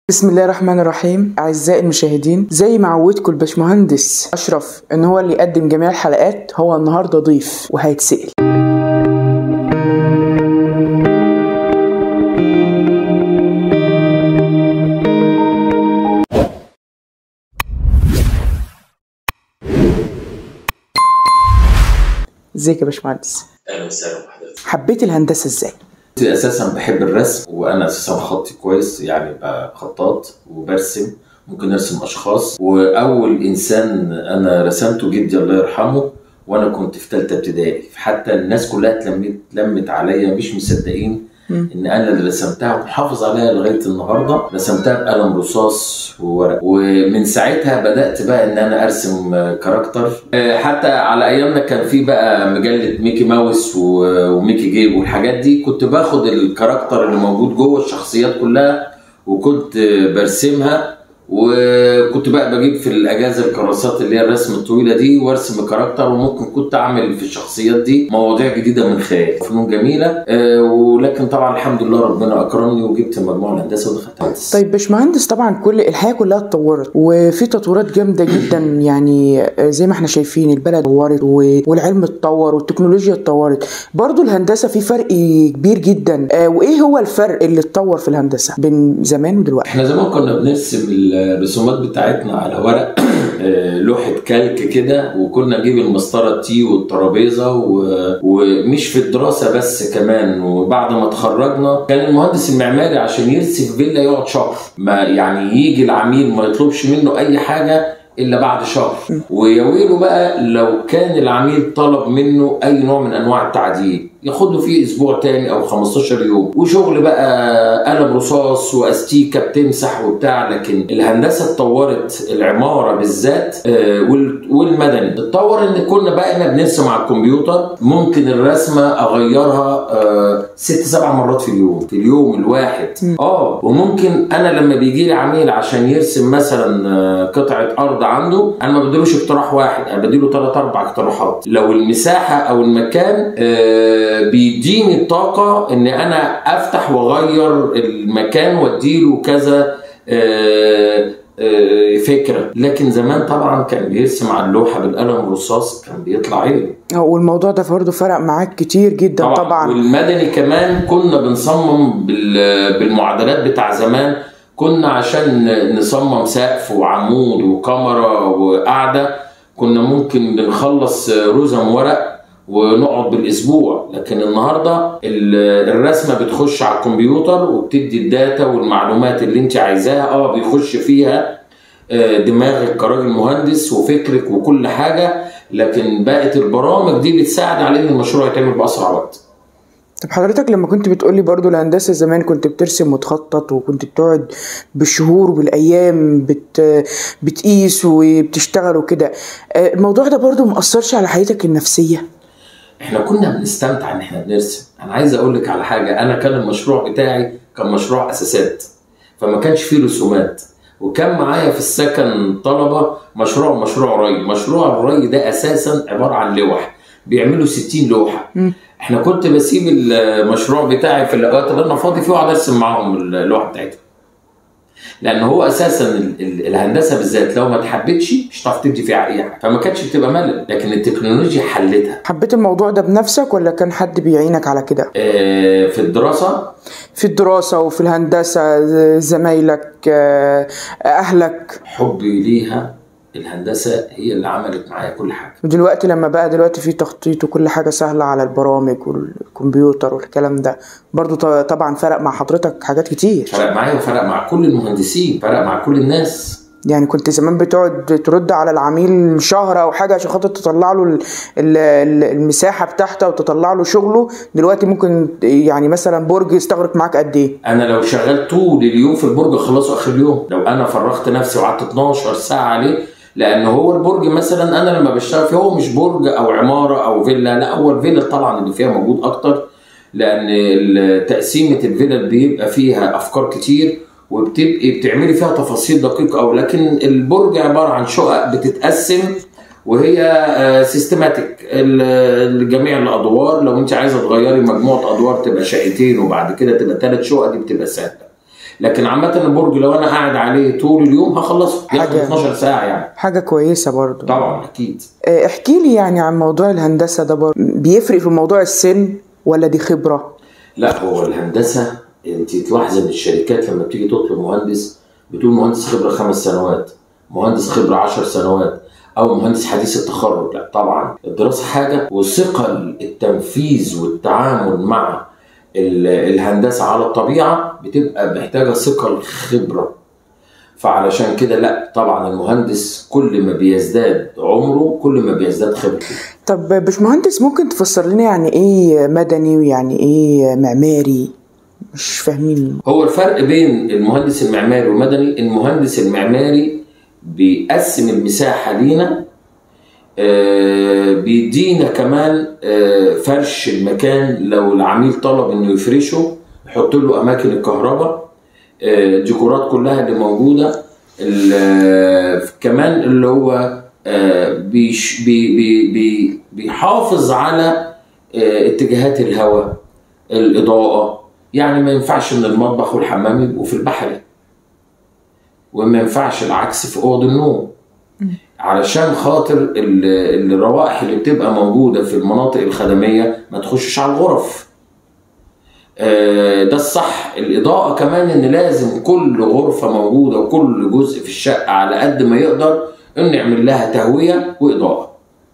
بسم الله الرحمن الرحيم أعزائي المشاهدين زي ما عودتكم الباشمهندس أشرف إن هو اللي يقدم جميع الحلقات هو النهاردة ضيف وهيتسأل ازيك يا باشمهندس اهلا وسهلا بحضرتك حبيت الهندسة ازاي اساسا بحب الرسم وانا اساسا خطي كويس يعني بقى خطاط وبرسم ممكن ارسم اشخاص واول انسان انا رسمته جدي الله يرحمه وانا كنت في ثالثه ابتدائي حتى الناس كلها اتلمت لمت عليا مش مصدقين مم. ان انا اللي رسمتها ومحافظ عليها لغايه النهارده رسمتها بقلم رصاص وورق ومن ساعتها بدات بقى ان انا ارسم آه، كاركتر آه، حتى على ايامنا كان في بقى مجله ميكي ماوس و- وميكي جيب والحاجات دي كنت باخد الكاركتر اللي موجود جوه الشخصيات كلها وكنت آه، برسمها وكنت بقى بجيب في الاجازه الكراسات اللي هي الرسم الطويله دي وارسم كاركتر وممكن كنت اعمل في الشخصيات دي مواضيع جديده من خيال فنون جميله آه، ولكن طبعا الحمد لله ربنا اكرمني وجبت مجموعه الهندسه ودخلت هندسه طيب باشمهندس طبعا كل الحياه كلها اتطورت وفي تطورات جامده جدا يعني آه، زي ما احنا شايفين البلد اتطورت و- والعلم اتطور والتكنولوجيا اتطورت برضو الهندسه في فرق كبير جدا آه، وايه هو الفرق اللي اتطور في الهندسه بين زمان ودلوقتي احنا زمان كنا بنرسم الرسومات بتاعتنا على ورق آه، لوحة كالك كده وكنا نجيب المسطرة التي والترابيزة و- ومش في الدراسة بس كمان وبعد ما اتخرجنا كان المهندس المعماري عشان يرسم فيلا يقعد شهر ما يعني يجي العميل ما يطلبش منه أي حاجة إلا بعد شهر ويا ويله بقى لو كان العميل طلب منه أي نوع من أنواع التعديل ياخد له فيه اسبوع تاني او 15 يوم وشغل بقى قلم رصاص واستيكه بتمسح وبتاع لكن الهندسه اتطورت العماره بالذات آه، وال- والمدني اتطور ان كنا بقى احنا بنرسم على الكمبيوتر ممكن الرسمه اغيرها آه، ست سبع مرات في اليوم في اليوم الواحد اه وممكن انا لما بيجي لي عميل عشان يرسم مثلا آه، قطعه ارض عنده انا ما بديلوش اقتراح واحد انا بديله ثلاث اربع اقتراحات لو المساحه او المكان آه، بيديني الطاقه ان انا افتح واغير المكان واديله كذا آه، آه، فكره لكن زمان طبعا كان بيرسم على اللوحه بالقلم الرصاص كان بيطلع عينه آه، والموضوع ده برضه فرق معاك كتير جدا طبعا, طبعا. والمدني كمان كنا بنصمم بال- بالمعدلات بتاع زمان كنا عشان نصمم سقف وعمود وكاميرا وقعده كنا ممكن بنخلص رزم ورق ونقعد بالاسبوع لكن النهارده ال- الرسمه بتخش على الكمبيوتر وبتدي الداتا والمعلومات اللي انت عايزاها اه بيخش فيها آه، دماغك كراجل مهندس وفكرك وكل حاجه لكن بقت البرامج دي بتساعد على ان المشروع يتعمل باسرع وقت طب حضرتك لما كنت بتقولي برضو الهندسة زمان كنت بترسم وتخطط وكنت بتقعد بالشهور وبالأيام بت... بتقيس وبتشتغل وكده آه، الموضوع ده برضو مأثرش على حياتك النفسية احنا كنا بنستمتع ان احنا بنرسم انا عايز اقول لك على حاجه انا كان المشروع بتاعي كان مشروع اساسات فما كانش فيه رسومات وكان معايا في السكن طلبه مشروع مشروع ري مشروع الري ده اساسا عباره عن لوح بيعملوا 60 لوحه مم. احنا كنت بسيب المشروع بتاعي في الاوقات اللي انا فاضي فيه واقعد ارسم معاهم اللوحه بتاعتهم لان هو اساسا ال- ال- الهندسه بالذات لو ما اتحبتش مش هتعرف تدي فيها اي حاجه فما كانتش بتبقى ملل لكن التكنولوجيا حلتها حبيت الموضوع ده بنفسك ولا كان حد بيعينك على كده آه، في الدراسه في الدراسة وفي الهندسة ز- زمايلك آه، أهلك حبي ليها الهندسه هي اللي عملت معايا كل حاجه ودلوقتي لما بقى دلوقتي في تخطيط وكل حاجة سهلة على البرامج والكمبيوتر والكلام ده برضو ط- طبعا فرق مع حضرتك حاجات كتير فرق معايا وفرق مع كل المهندسين فرق مع كل الناس يعني كنت زمان بتقعد ترد على العميل شهر او حاجه عشان خاطر تطلع له ال- ال- ال- المساحه بتاعته وتطلع له شغله دلوقتي ممكن يعني مثلا برج يستغرق معاك قد ايه انا لو شغال طول اليوم في البرج اخلصه اخر اليوم لو انا فرغت نفسي وقعدت 12 ساعه عليه لان هو البرج مثلا انا لما بشتغل فيه هو مش برج او عماره او فيلا لا هو الفيلا طبعا اللي فيها موجود اكتر لان ال- تقسيمه الفيلا بيبقى فيها افكار كتير وبتبقي بتعملي فيها تفاصيل دقيقه قوي لكن البرج عباره عن شقق بتتقسم وهي سيستماتيك جميع الادوار لو انت عايزه تغيري مجموعه ادوار تبقى شقتين وبعد كده تبقى ثلاث شقق دي بتبقى سهله لكن عامه البرج لو انا قاعد عليه طول اليوم هخلصه ياخد حاجة- 12 ساعه يعني حاجة كويسة برضو طبعا اكيد آه، احكي لي يعني عن موضوع الهندسة ده برضو بيفرق في موضوع السن ولا دي خبرة لا هو الهندسه انت تلاحظ ان الشركات لما بتيجي تطلب مهندس بتقول مهندس خبره خمس سنوات مهندس خبره عشر سنوات او مهندس حديث التخرج لا طبعا الدراسه حاجه وثقل التنفيذ والتعامل مع ال- الهندسه على الطبيعه بتبقى محتاجه ثقل خبره فعلشان كده لا طبعا المهندس كل ما بيزداد عمره كل ما بيزداد خبرته طب باشمهندس ممكن تفسر لنا يعني ايه مدني ويعني ايه معماري مش فاهمين هو الفرق بين المهندس المعماري والمدني المهندس المعماري بيقسم المساحة لينا آه، بيدينا كمان آه، فرش المكان لو العميل طلب انه يفرشه يحط له اماكن الكهرباء آه، الديكورات كلها اللي موجوده ال- آه، كمان اللي هو آه، بيش بي بي بي بيحافظ على آه، اتجاهات الهواء الاضاءه يعني ما ينفعش ان المطبخ والحمام يبقوا في البحري وما ينفعش العكس في اوض النوم علشان خاطر ال- الروائح اللي بتبقى موجوده في المناطق الخدميه ما تخشش على الغرف آه، ده الصح الاضاءه كمان ان لازم كل غرفه موجوده وكل جزء في الشقه على قد ما يقدر انه يعمل لها تهويه واضاءه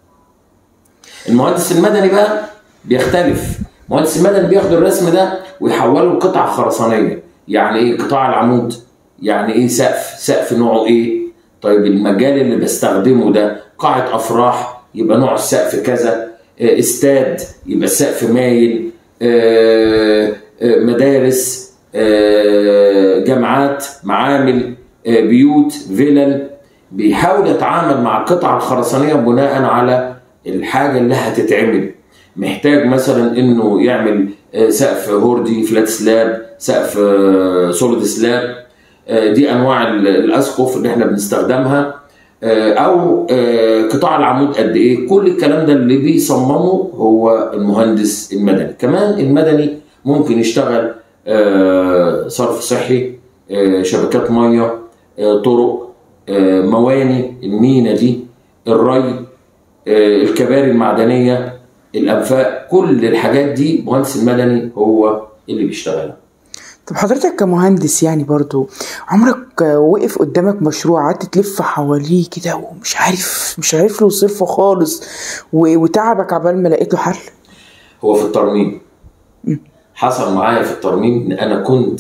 المهندس المدني بقى بيختلف المهندس المدني بياخد الرسم ده ويحوله لقطعه خرسانيه يعني ايه قطاع العمود يعني ايه سقف سقف نوعه ايه طيب المجال اللي بستخدمه ده قاعه افراح يبقى نوع السقف كذا آه، استاد يبقى السقف مايل آه، آه، مدارس آه، جامعات معامل آه، بيوت فيلل بيحاول يتعامل مع القطعة الخرسانية بناء على الحاجة اللي هتتعمل محتاج مثلا انه يعمل آه، سقف هوردي فلات سلاب سقف آه، سوليد سلاب آه، دي انواع ال- الاسقف اللي احنا بنستخدمها آه، او آه، قطاع العمود قد ايه كل الكلام ده اللي بيصممه هو المهندس المدني كمان المدني ممكن يشتغل آه، صرف صحي آه، شبكات ميه آه، طرق آه، مواني المينا دي الري آه، الكباري المعدنيه الانفاق كل الحاجات دي المهندس المدني هو اللي بيشتغلها طب حضرتك كمهندس يعني برضو عمرك وقف قدامك مشروع قعدت تلف حواليه كده ومش عارف مش عارف له صرفه خالص و- وتعبك عبال ما لقيت له حل هو في الترميم حصل معايا في الترميم ان انا كنت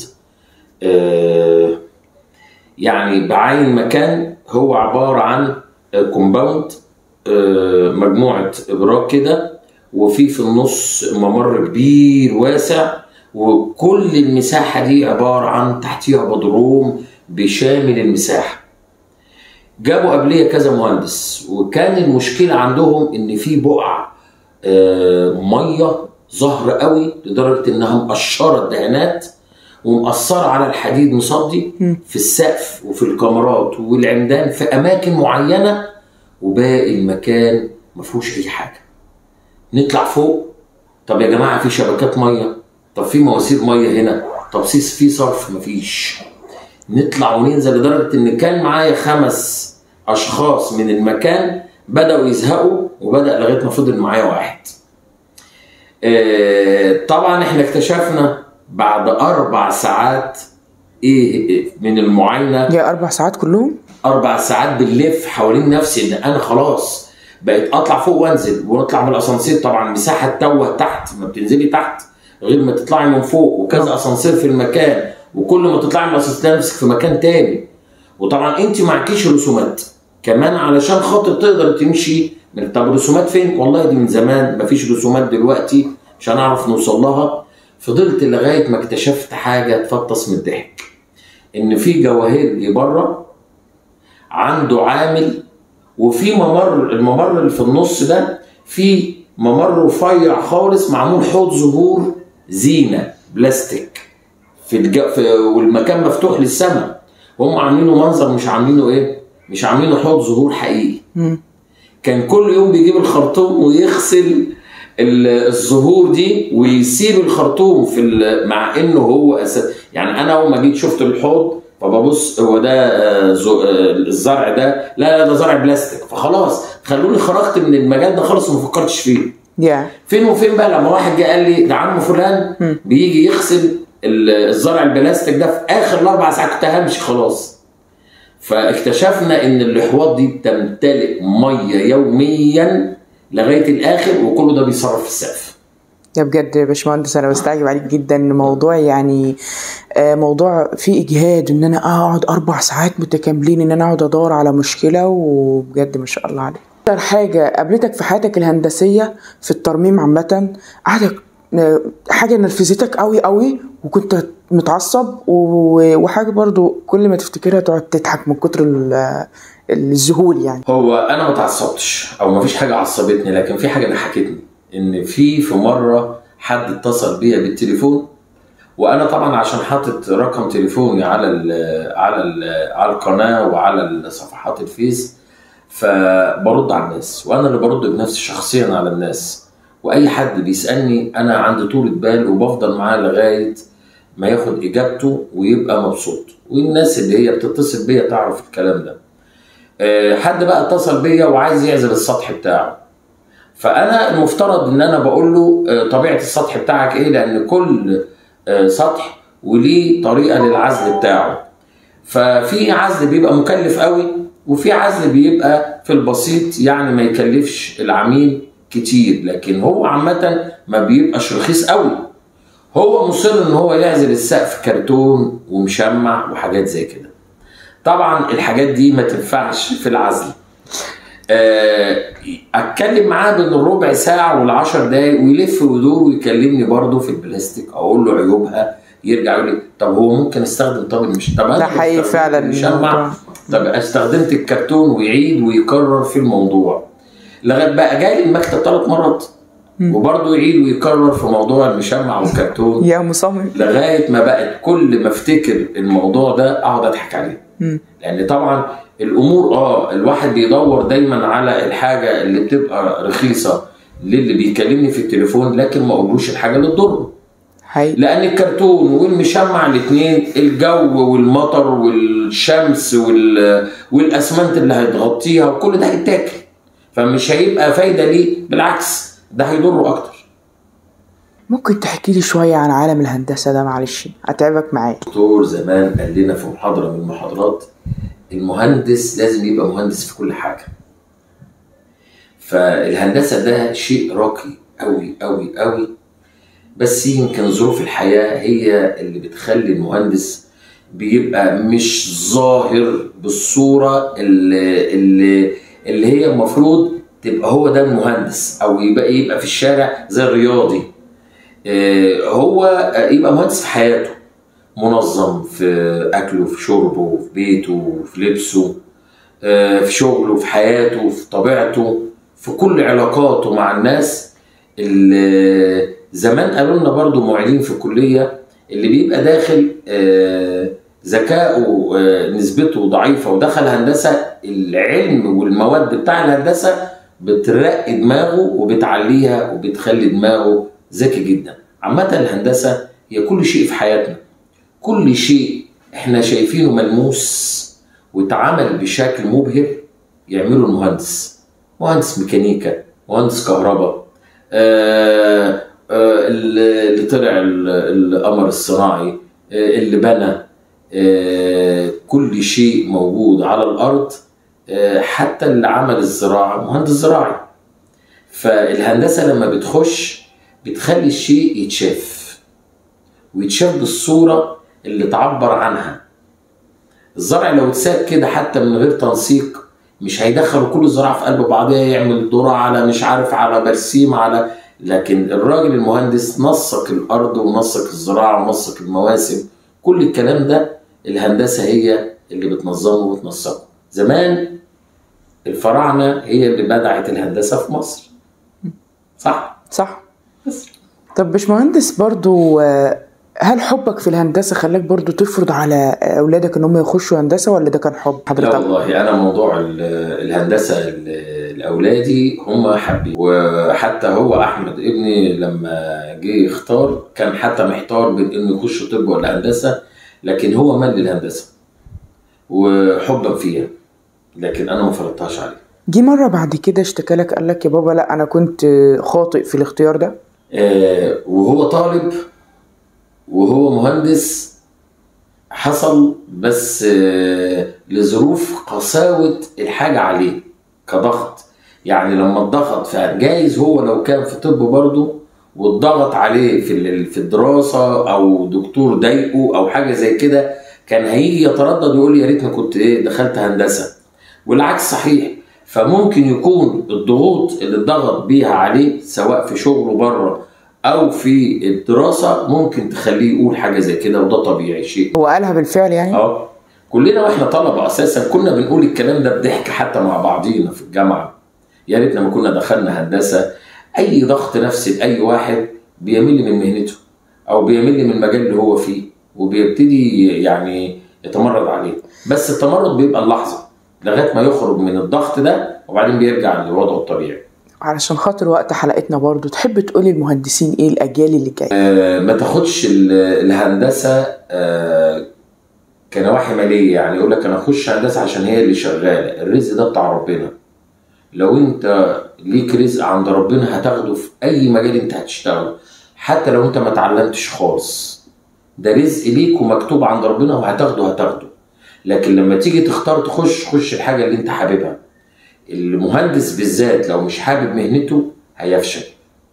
آه، يعني بعين مكان هو عباره عن كومباوند مجموعه ابراج كده وفي في النص ممر كبير واسع وكل المساحه دي عباره عن تحتيها بدروم بشامل المساحه جابوا قبليه كذا مهندس وكان المشكله عندهم ان في بقع آه، ميه ظهر قوي لدرجه انها مقشره الدهانات ومأثرة على الحديد مصدي في السقف وفي الكاميرات والعمدان في أماكن معينة وباقي المكان ما فيهوش أي حاجة. نطلع فوق طب يا جماعة في شبكات مية طب في مواسير مية هنا طب في في صرف مفيش. نطلع وننزل لدرجة إن كان معايا خمس أشخاص من المكان بدأوا يزهقوا وبدأ لغاية ما فضل معايا واحد. آه، طبعا احنا اكتشفنا بعد اربع ساعات ايه إيه من المعاينه يا اربع ساعات كلهم اربع ساعات بنلف حوالين نفسي ان انا خلاص بقيت اطلع فوق وانزل ونطلع من الاسانسير طبعا مساحه توه تحت ما بتنزلي تحت غير ما تطلعي من فوق وكذا اسانسير في المكان وكل ما تطلعي من الاسانسير نفسك في مكان تاني وطبعا انت معكيش رسومات كمان علشان خاطر تقدر تمشي من طب رسومات فين؟ والله دي من زمان مفيش رسومات دلوقتي مش هنعرف نوصل لها فضلت لغايه ما اكتشفت حاجه تفطس من الضحك ان في جواهرجي بره عنده عامل وفي ممر الممر اللي في النص ده في ممر رفيع خالص معمول حوض زهور زينه بلاستيك في, الج... في والمكان مفتوح للسماء وهم عاملينه منظر مش عاملينه ايه؟ مش عاملينه حوض زهور حقيقي مم. كان كل يوم بيجيب الخرطوم ويغسل ال- الزهور دي ويسيب الخرطوم في ال- مع انه هو أساس يعني انا اول ما جيت شفت الحوض فببص هو ده آه، زو- آه، الزرع ده لا لا ده زرع بلاستيك فخلاص خلوني خرجت من المجال ده خالص وما فكرتش فيه يا فين وفين بقى لما واحد جه قال لي ده عم فلان مم. بيجي يغسل ال- الزرع البلاستيك ده في اخر الاربع ساعات كنت همشي خلاص فاكتشفنا ان الاحواض دي بتمتلئ ميه يوميا لغايه الاخر وكله ده بيصرف في السقف يا بجد يا باشمهندس انا بستعجب عليك جدا موضوع يعني آه، موضوع فيه اجهاد ان انا اقعد اربع ساعات متكاملين ان انا اقعد ادور على مشكله وبجد ما شاء الله عليك اكتر حاجه قابلتك في حياتك الهندسيه في الترميم عامه قعدت آه، حاجه نرفزتك قوي قوي وكنت متعصب و- وحاجه برضو كل ما تفتكرها تقعد تضحك من كتر ال- الذهول يعني هو انا ما اتعصبتش او ما فيش حاجه عصبتني لكن في حاجه ضحكتني ان في في مره حد اتصل بيا بالتليفون وانا طبعا عشان حاطط رقم تليفوني على ال على ال على القناه وعلى صفحات الفيس فبرد على الناس وانا اللي برد بنفسي شخصيا على الناس واي حد بيسالني انا عندي طولة بال وبفضل معاه لغايه ما ياخد اجابته ويبقى مبسوط والناس اللي هي بتتصل بيا تعرف الكلام ده آه، حد بقى اتصل بيا وعايز يعزل السطح بتاعه فانا المفترض ان انا بقول له آه، طبيعه السطح بتاعك ايه لان كل آه، سطح وليه طريقه للعزل بتاعه ففي عزل بيبقى مكلف قوي وفي عزل بيبقى في البسيط يعني ما يكلفش العميل كتير لكن هو عامه ما بيبقاش رخيص قوي هو مصر ان هو يعزل السقف كرتون ومشمع وحاجات زي كده طبعا الحاجات دي ما تنفعش في العزل آه، اتكلم معاه بين الربع ساعه والعشر دقايق ويلف ويدور ويكلمني برضه في البلاستيك اقول له عيوبها يرجع يقول لي طب هو ممكن استخدم طب المش طب أنا ده حقيقي بستخدم فعلا المشمع الموضوع. طب استخدمت الكرتون ويعيد ويكرر في الموضوع لغايه بقى جاي المكتب ثلاث مرات وبرضه يعيد ويكرر في موضوع المشمع والكرتون يا مصمم لغايه ما بقت كل ما افتكر الموضوع ده اقعد اضحك عليه مم. لان طبعا الامور اه الواحد بيدور دايما على الحاجه اللي بتبقى رخيصه للي بيكلمني في التليفون لكن ما اقولوش الحاجه اللي تضره حقيقي لان الكرتون والمشمع الاثنين الجو والمطر والشمس وال... والاسمنت اللي هتغطيها وكل ده هيتاكل فمش هيبقى فايده ليه بالعكس ده هيضره اكتر ممكن تحكي لي شويه عن عالم الهندسه ده معلش اتعبك معايا دكتور زمان قال لنا في محاضره من المحاضرات المهندس لازم يبقى مهندس في كل حاجه فالهندسه ده شيء راقي قوي قوي قوي بس يمكن ظروف الحياه هي اللي بتخلي المهندس بيبقى مش ظاهر بالصوره اللي اللي, اللي هي المفروض تبقى هو ده المهندس او يبقى يبقى في الشارع زي الرياضي آه، هو يبقى مهندس في حياته منظم في اكله في شربه في بيته في لبسه آه، في شغله في حياته في طبيعته في كل علاقاته مع الناس اللي زمان قالوا لنا برضو معيدين في الكليه اللي بيبقى داخل آه، ذكائه آه، نسبته ضعيفه ودخل هندسه العلم والمواد بتاع الهندسه بترقي دماغه وبتعليها وبتخلي دماغه ذكي جدا عامه الهندسه هي كل شيء في حياتنا كل شيء احنا شايفينه ملموس واتعمل بشكل مبهر يعمله المهندس مهندس ميكانيكا مهندس كهرباء آه آه اللي طلع ال- القمر الصناعي آه اللي بنى آه كل شيء موجود على الارض آه حتى اللي عمل الزراعه مهندس زراعي فالهندسه لما بتخش بتخلي الشيء يتشاف ويتشاف بالصوره اللي تعبر عنها الزرع لو اتساب كده حتى من غير تنسيق مش هيدخلوا كل الزراعه في قلب بعضها يعمل ذره على مش عارف على برسيم على لكن الراجل المهندس نسق الارض ونسق الزراعه ونسق المواسم كل الكلام ده الهندسه هي اللي بتنظمه وتنسقه زمان الفراعنه هي اللي بدعت الهندسه في مصر صح صح طب باشمهندس برضو آه، هل حبك في الهندسه خلاك برضو تفرض على اولادك ان هم يخشوا هندسه ولا ده كان حب لا حضرتك والله انا موضوع ال- الهندسه ال- لاولادي هم حابين وحتى هو احمد ابني لما جه يختار كان حتى محتار بين انه يخش طب ولا هندسه لكن هو مال للهندسه وحبا فيها لكن انا ما فرضتهاش عليه جه مره بعد كده اشتكى لك قال لك يا بابا لا انا كنت خاطئ في الاختيار ده آه، وهو طالب وهو مهندس حصل بس آه، لظروف قساوة الحاجة عليه كضغط يعني لما اتضغط فجايز هو لو كان في طب برضه واتضغط عليه في ال- في الدراسة أو دكتور ضايقه أو حاجة زي كده كان هيجي يتردد ويقول يا ريتني كنت إيه دخلت هندسة والعكس صحيح فممكن يكون الضغوط اللي اتضغط بيها عليه سواء في شغله بره او في الدراسه ممكن تخليه يقول حاجه زي كده وده طبيعي شيء هو قالها بالفعل يعني اه كلنا واحنا طلبه اساسا كنا بنقول الكلام ده بضحك حتى مع بعضينا في الجامعه يا ريتنا ما كنا دخلنا هندسه اي ضغط نفسي لاي واحد بيمل من مهنته او بيمل من المجال اللي هو فيه وبيبتدي يعني يتمرد عليه بس التمرد بيبقى اللحظه لغايه ما يخرج من الضغط ده وبعدين بيرجع لوضعه الطبيعي علشان خاطر وقت حلقتنا برضو تحب تقولي المهندسين ايه الاجيال اللي جايه آه، ما تاخدش ال- الهندسه آه، كنواحي ماليه يعني يقول لك انا اخش هندسه عشان هي اللي شغاله الرزق ده بتاع ربنا لو انت ليك رزق عند ربنا هتاخده في اي مجال انت هتشتغله حتى لو انت ما اتعلمتش خالص ده رزق ليك ومكتوب عند ربنا وهتاخده هتاخده لكن لما تيجي تختار تخش خش الحاجه اللي انت حاببها المهندس بالذات لو مش حابب مهنته هيفشل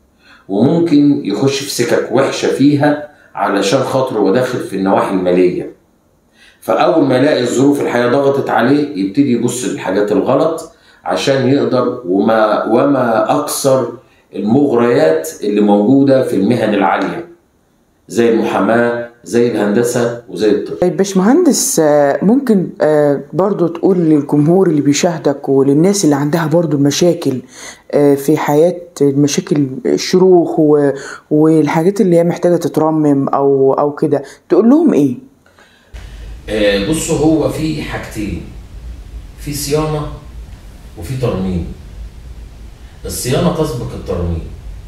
وممكن يخش في سكك وحشه فيها علشان خاطر هو داخل في النواحي الماليه فاول ما يلاقي الظروف الحياه ضغطت عليه يبتدي يبص للحاجات الغلط عشان يقدر وما وما اكثر المغريات اللي موجوده في المهن العاليه زي المحاماه زي الهندسه وزي الطب طيب باشمهندس آه، ممكن آه، برضو تقول للجمهور اللي بيشاهدك وللناس اللي عندها برضو مشاكل آه، في حياة مشاكل الشروخ و- والحاجات اللي هي محتاجة تترمم أو أو كده تقول لهم إيه؟ آه، بصوا هو في حاجتين في صيانه وفي ترميم الصيانه تسبق الترميم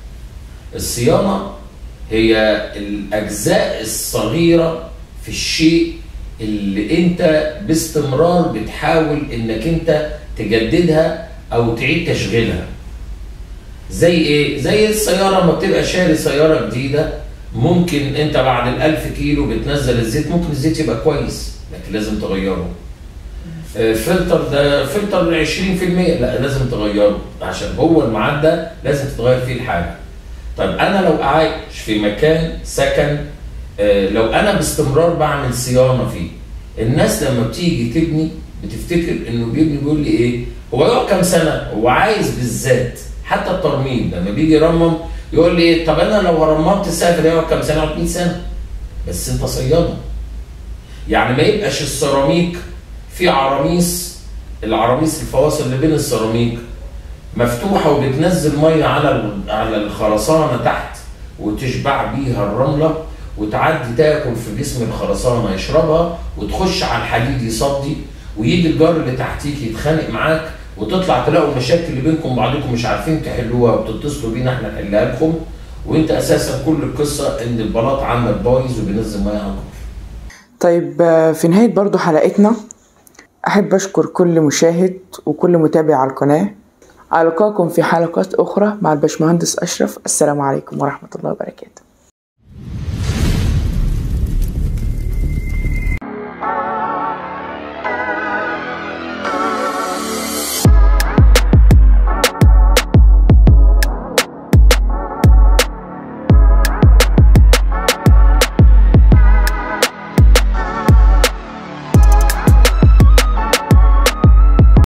الصيانه هي الاجزاء الصغيره في الشيء اللي انت باستمرار بتحاول انك انت تجددها او تعيد تشغيلها زي ايه زي السياره ما بتبقى شاري سياره جديده ممكن انت بعد الألف كيلو بتنزل الزيت ممكن الزيت يبقى كويس لكن لازم تغيره آه، فلتر ده فلتر 20% لا لازم تغيره عشان هو المعدة لازم تتغير فيه الحاجة طيب انا لو عايش في مكان سكن آه، لو انا باستمرار بعمل صيانة فيه الناس لما بتيجي تبني بتفتكر انه بيبني بيقول لي ايه هو يقعد كام سنة هو عايز بالذات حتى الترميم لما بيجي يرمم يقول لي إيه؟ طب انا لو رممت السقف ده يقعد كام سنة يقعد 100 سنة بس انت صيانه يعني ما يبقاش السيراميك في عراميس العراميس الفواصل اللي بين السيراميك مفتوحه وبتنزل ميه على ال- على الخرسانه تحت وتشبع بيها الرمله وتعدي تاكل في جسم الخرسانه يشربها وتخش على الحديد يصدي ويجي الجار اللي تحتيك يتخانق معاك وتطلع تلاقوا المشاكل اللي بينكم بعضكم مش عارفين تحلوها وبتتصلوا بينا احنا نحلها لكم وانت اساسا كل القصه ان البلاط عندك بايظ وبينزل ميه على الجار طيب آه، في نهاية برضو حلقتنا أحب أشكر كل مشاهد وكل متابع على القناة ألقاكم في حلقات أخرى مع الباشمهندس أشرف السلام عليكم ورحمة الله وبركاته